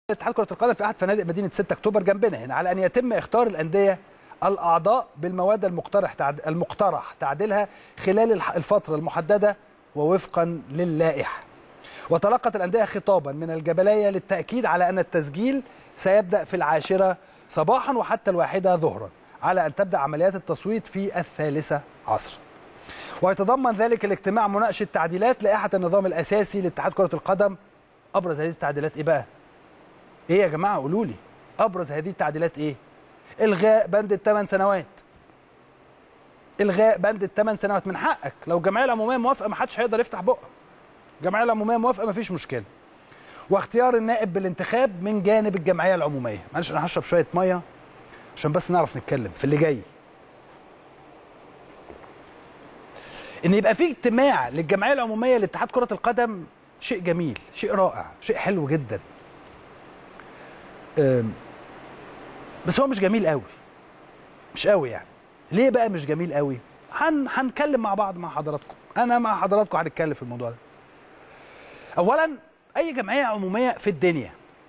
اتحاد كره القدم في احد فنادق مدينه 6 اكتوبر جنبنا هنا على ان يتم اختار الانديه الاعضاء بالمواد المقترح تعد... المقترح تعديلها خلال الح- الفتره المحدده ووفقا للائحه. وتلقت الانديه خطابا من الجبليه للتاكيد على ان التسجيل سيبدا في العاشره صباحا وحتى الواحده ظهرا على ان تبدا عمليات التصويت في الثالثه عصرا. ويتضمن ذلك الاجتماع مناقشه تعديلات لائحه النظام الاساسي لاتحاد كره القدم ابرز هذه التعديلات ايه بقى؟ ايه يا جماعه قولوا لي ابرز هذه التعديلات ايه الغاء بند الثمان سنوات الغاء بند الثمان سنوات من حقك لو الجمعيه العموميه موافقه ما حدش هيقدر يفتح بقه الجمعيه العموميه موافقه ما فيش مشكله واختيار النائب بالانتخاب من جانب الجمعيه العموميه معلش انا هشرب شويه ميه عشان بس نعرف نتكلم في اللي جاي ان يبقى في اجتماع للجمعيه العموميه لاتحاد كره القدم شيء جميل شيء رائع شيء حلو جدا أم، بس هو مش جميل قوي مش قوي يعني ليه بقى مش جميل قوي هن هنتكلم مع بعض مع حضراتكم انا مع حضراتكم هنتكلم في الموضوع ده اولا اي جمعيه عموميه في الدنيا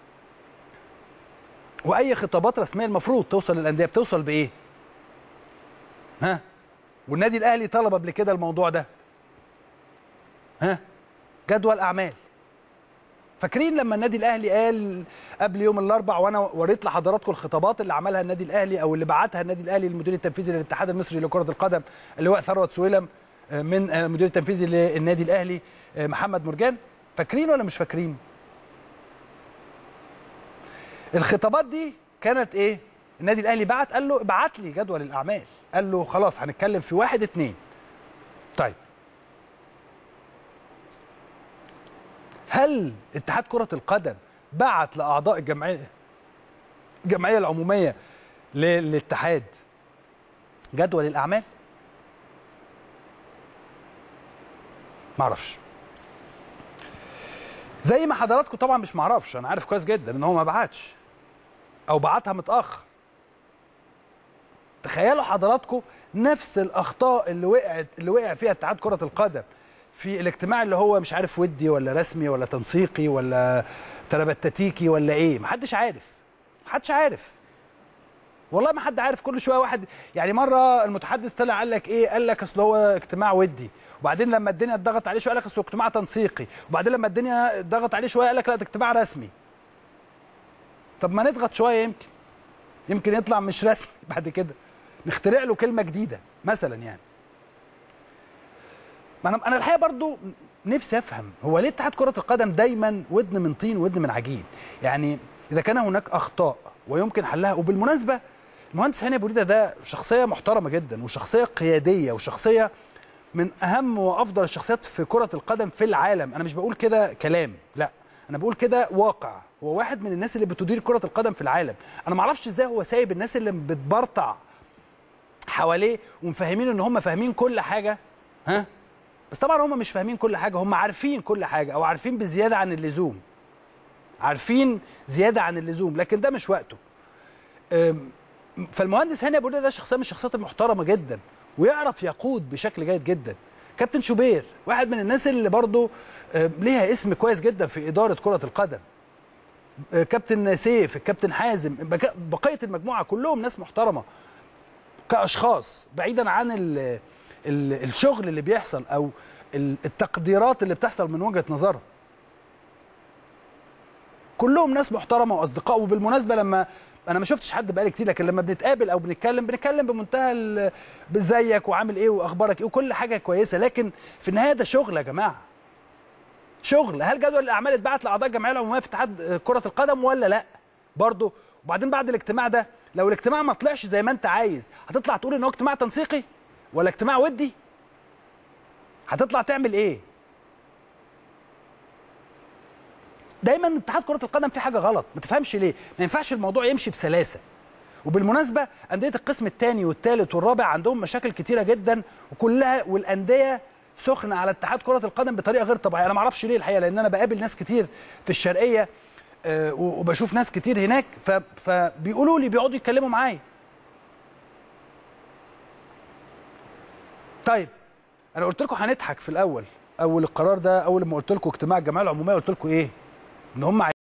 واي خطابات رسميه المفروض توصل للانديه بتوصل بايه ها والنادي الاهلي طلب قبل كده الموضوع ده ها جدول اعمال فاكرين لما النادي الاهلي قال قبل يوم الاربع وانا وريت لحضراتكم الخطابات اللي عملها النادي الاهلي او اللي بعتها النادي الاهلي للمدير التنفيذي للاتحاد المصري لكره القدم اللواء ثروت سويلم آه، من آه، المدير التنفيذي للنادي الاهلي آه، محمد مرجان فاكرين ولا مش فاكرين الخطابات دي كانت ايه النادي الاهلي بعت قال له ابعت لي جدول الاعمال قال له خلاص هنتكلم في واحد اتنين طيب هل اتحاد كرة القدم بعت لأعضاء الجمعية الجمعية العمومية للاتحاد جدول الأعمال؟ معرفش زي ما حضراتكم طبعا مش معرفش انا عارف كويس جدا ان هو ما بعتش او بعتها متاخر تخيلوا حضراتكم نفس الاخطاء اللي وقعت اللي وقع فيها اتحاد كره القدم في الاجتماع اللي هو مش عارف ودي ولا رسمي ولا تنسيقي ولا تربتتيكي ولا ايه محدش عارف محدش عارف والله ما حد عارف كل شويه واحد يعني مره المتحدث طلع قال لك ايه قال لك اصل هو اجتماع ودي وبعدين لما الدنيا اتضغط عليه شويه قال لك اصل اجتماع تنسيقي وبعدين لما الدنيا اتضغط عليه شويه قال لك لا ده اجتماع رسمي طب ما نضغط شويه يمكن يمكن يطلع مش رسمي بعد كده نخترع له كلمه جديده مثلا يعني ما انا انا الحقيقه برضو نفسي افهم هو ليه اتحاد كره القدم دايما ودن من طين ودن من عجين يعني اذا كان هناك اخطاء ويمكن حلها وبالمناسبه المهندس هاني ابو ريده ده شخصيه محترمه جدا وشخصيه قياديه وشخصيه من اهم وافضل الشخصيات في كره القدم في العالم انا مش بقول كده كلام لا انا بقول كده واقع هو واحد من الناس اللي بتدير كره القدم في العالم انا ما اعرفش ازاي هو سايب الناس اللي بتبرطع حواليه ومفهمين ان هم فاهمين كل حاجه ها بس طبعا هم مش فاهمين كل حاجه هم عارفين كل حاجه او عارفين بزياده عن اللزوم عارفين زياده عن اللزوم لكن ده مش وقته أم، فالمهندس هاني ابو ريده ده شخصيه من الشخصيات المحترمه جدا ويعرف يقود بشكل جيد جدا كابتن شوبير واحد من الناس اللي برضه أم، ليها اسم كويس جدا في اداره كره القدم أه، كابتن سيف الكابتن حازم بك- بقيه المجموعه كلهم ناس محترمه كاشخاص بعيدا عن ال ال الشغل اللي بيحصل او ال- التقديرات اللي بتحصل من وجهه نظرهم كلهم ناس محترمه واصدقاء وبالمناسبه لما انا ما شفتش حد بقالي كتير لكن لما بنتقابل او بنتكلم بنتكلم بمنتهى ال- بازيك وعامل ايه واخبارك ايه وكل حاجه كويسه لكن في النهايه ده شغل يا جماعه شغل هل جدول الاعمال اتبعت لاعضاء الجمعيه العموميه في اتحاد كره القدم ولا لا برضه وبعدين بعد الاجتماع ده لو الاجتماع ما طلعش زي ما انت عايز هتطلع تقول ان هو اجتماع تنسيقي ولا اجتماع ودي هتطلع تعمل ايه دايما اتحاد كره القدم في حاجه غلط ما تفهمش ليه ما ينفعش الموضوع يمشي بسلاسه وبالمناسبه انديه القسم الثاني والثالث والرابع عندهم مشاكل كتيره جدا وكلها والانديه سخنه على اتحاد كره القدم بطريقه غير طبيعيه انا ما اعرفش ليه الحقيقه لان انا بقابل ناس كتير في الشرقيه آه، وبشوف ناس كتير هناك ف- فبيقولوا لي بيقعدوا يتكلموا معايا طيب انا قلت لكم هنضحك في الاول اول القرار ده اول ما قلت لكم اجتماع الجمعيه العموميه قلت لكم ايه ان هم